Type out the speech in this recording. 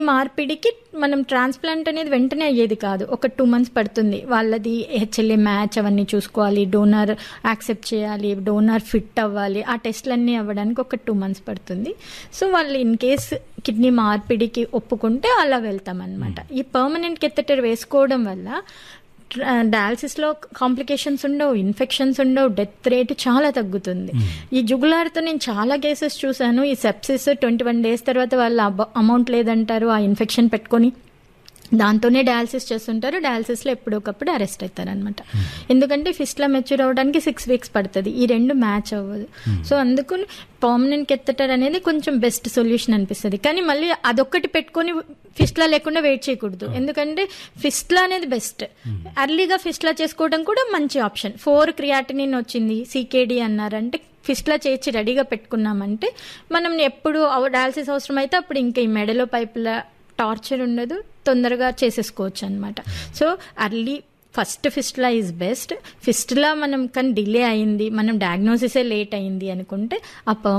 మార్పిడికి మనం ట్రాన్స్ప్లాంట్ అనేది వెంటనే అయ్యేది కాదు ఒక టూ మంత్స్ పడుతుంది వాళ్ళది హెచ్ఎల్ఏ మ్యాచ్ అవన్నీ చూసుకోవాలి డోనర్ యాక్సెప్ట్ చేయాలి డోనర్ ఫిట్ అవ్వాలి ఆ టెస్ట్లన్నీ అవ్వడానికి ఒక టూ మంత్స్ పడుతుంది సో వాళ్ళు ఇన్ కేస్ కిడ్నీ మార్పిడికి ఒప్పుకుంటే అలా వెళ్తాం అనమాట ఈ పర్మనెంట్ కెథెటర్ వేసుకోవడం వల్ల డయాలసిస్లో కాంప్లికేషన్స్ ఉండవు ఇన్ఫెక్షన్స్ ఉండవు డెత్ రేట్ చాలా తగ్గుతుంది ఈ జుగులార్తో నేను చాలా కేసెస్ చూశాను ఈ సెప్సిస్ ట్వంటీ వన్ డేస్ తర్వాత వాళ్ళ అమౌంట్ లేదంటారు ఆ ఇన్ఫెక్షన్ పెట్టుకొని దాంతోనే డయాలసిస్ చేస్తుంటారు డయాలసిస్లో ఎప్పుడొకప్పుడు అరెస్ట్ అవుతారు అనమాట ఎందుకంటే ఫిస్ట్లా మెచ్యూర్ అవ్వడానికి సిక్స్ వీక్స్ పడుతుంది ఈ రెండు మ్యాచ్ అవ్వదు సో అందుకు పర్మనెంట్ కెత్తటర్ అనేది కొంచెం బెస్ట్ సొల్యూషన్ అనిపిస్తుంది కానీ మళ్ళీ అదొక్కటి పెట్టుకొని ఫిస్ట్లా లేకుండా వెయిట్ చేయకూడదు ఎందుకంటే ఫిస్ట్లా అనేది బెస్ట్ అర్లీగా ఫిస్ట్లా చేసుకోవడం కూడా మంచి ఆప్షన్ ఫోర్ క్రియాటినిన్ వచ్చింది సీకేడి అన్నారంటే ఫిస్ట్లా చేర్చి రెడీగా పెట్టుకున్నామంటే మనం ఎప్పుడు డయాలసిస్ అవసరం అయితే అప్పుడు ఇంకా ఈ మెడలో పైపుల టార్చర్ ఉండదు తొందరగా చేసేసుకోవచ్చు అనమాట so early first fistula is best fistula మనం కానీ డిలే అయింది మనం డయాగ్నోసిసే లేట్ అయింది అనుకుంటే ఆ